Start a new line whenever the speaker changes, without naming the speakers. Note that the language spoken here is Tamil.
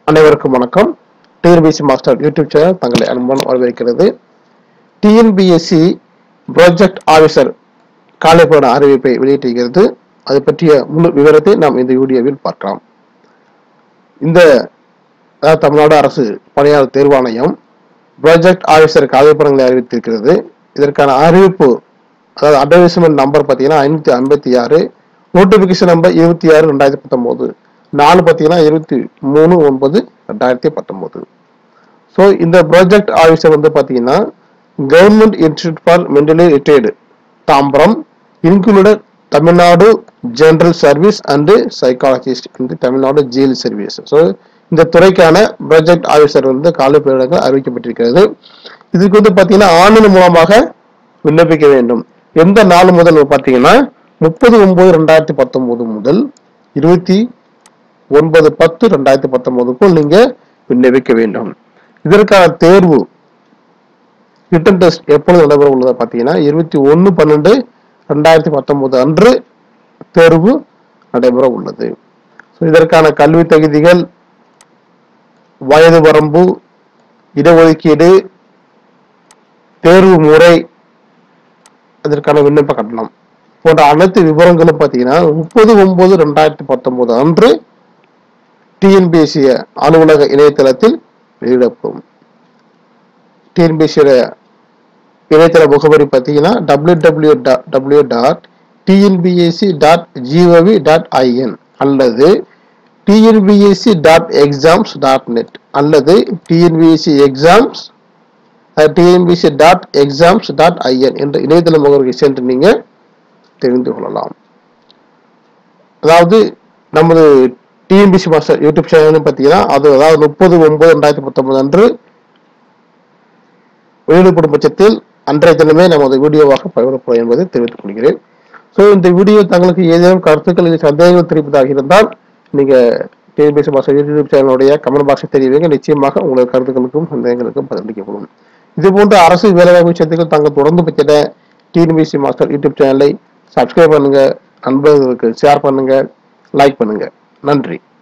அனைவருக்கும் வணக்கம் டிஎன்பிஎஸ்சி மாஸ்டர் யூடியூப் சேனல் தங்களை அன்புடன் வரவேற்கிறது டிஎன்பிஎஸ்சி ப்ராஜெக்ட் ஆஃபீஸர் காலைப்பட அறிவிப்பை வெளியிட்டிருக்கிறது அது பற்றிய முழு விவரத்தை நாம் இந்த வீடியோவில் பார்க்கலாம் இந்த அதாவது தமிழ்நாடு அரசு பணியாளர் தேர்வாணையம் ப்ராஜெக்ட் ஆஃபீஸர் காலைப்படங்களை அறிவித்திருக்கிறது இதற்கான அறிவிப்பு அதாவது அட்வர்டைஸ்மெண்ட் நம்பர் பார்த்தீங்கன்னா ஐநூற்றி ஐம்பத்தி ஆறு நோட்டிஃபிகேஷன் நம்பர் இருபத்தி ஆறு ரெண்டாயிரத்தி பத்தொம்போது நாலு பார்த்தீங்கன்னா இருபத்தி மூணு ஒன்பது ரெண்டாயிரத்தி பத்தொம்போது ஸோ இந்த ப்ராஜெக்ட் ஆஃபீஸர் வந்து பார்த்தீங்கன்னா government institute for mentally retired Tambaram included Tamil Nadu general service and psychologist இந்த தமிழ்நாடு ஜெயில் சர்வீஸ் ஸோ இந்த துறைக்கான ப்ராஜெக்ட் ஆஃபீஸர் வந்து காலை பேரிடங்கள் அறிவிக்கப்பட்டிருக்கிறது இதுக்கு வந்து பார்த்தீங்கன்னா ஆன்லைன் மூலமாக விண்ணப்பிக்க வேண்டும் எந்த நாள் முதல் பார்த்தீங்கன்னா முப்பது ஒன்பது ரெண்டாயிரத்தி பத்தொன்பது முதல் இருபத்தி ஒன்பது பத்து ரெண்டாயிரத்தி பத்தொன்பதுக்குள் நீங்க விண்ணப்பிக்க வேண்டும் இதற்கான தேர்வு ரிட்டன் டெஸ்ட் எப்பொழுது நடைபெற உள்ளது பார்த்தீங்கன்னா இருபத்தி ஒன்று பன்னெண்டு ரெண்டாயிரத்தி பத்தொன்பது அன்று தேர்வு நடைபெற உள்ளது ஸோ இதற்கான கல்வி தகுதிகள் வயது வரம்பு இடஒதுக்கீடு தேர்வு முறை அதற்கான விண்ணப்ப கட்டணம் போன்ற அனைத்து விவரங்களும் பார்த்தீங்கன்னா முப்பது ஒன்பது ரெண்டாயிரத்தி பத்தொன்பது அன்று டிஎன்பிஎஸ்சி அலுவலக இணையதளத்தில் வெளியிடப்படும் டிஎன்பிஎஸ்சி இணையதள முகவரி பார்த்தீங்கன்னா W W W dot TNPSC dot GOV dot IN அல்லது TNPSC dot exams dot net அல்லது TNPSC exams TNPSC dot exams dot IN என்ற இணையதள முகவரிக்கு சென்று நீங்க தெரிந்து கொள்ளலாம் அதாவது நமது டிஎன்பிசி மாஸ்டர் யூடியூப் சேனல் பார்த்தீங்கன்னா அது அதாவது முப்பது ஒன்பது ரெண்டாயிரத்தி பத்தொன்பது அன்று வெளியிடப்படும் பட்சத்தில் அன்றைய தினமே நமது வீடியோவாக பகிரப்படும் என்பதை தெரிவித்துக் கொள்கிறேன் ஸோ இந்த வீடியோ தங்களுக்கு ஏதேனும் கருத்துக்கள் இல்லை சந்தேகங்கள் தெரிவிப்பதாக இருந்தால் நீங்க டிஎன்பிசி மாஸ்டர் யூடியூப் சேனலுடைய கமெண்ட் பாக்ஸை தெரிவிங்க நிச்சயமாக உங்களது கருத்துக்களுக்கும் சந்தேகங்களுக்கும் பதிலளிக்கப்படும் இது போன்ற அரசு வேலைவாய்ப்பு செய்திகள் தாங்கள் தொடர்ந்து பற்றின டிஎன்பிசி மாஸ்டர் யூடியூப் சேனலை சப்ஸ்கிரைப் பண்ணுங்க நண்பர்களுக்கு ஷேர் பண்ணுங்க லைக் பண்ணுங்க நன்றி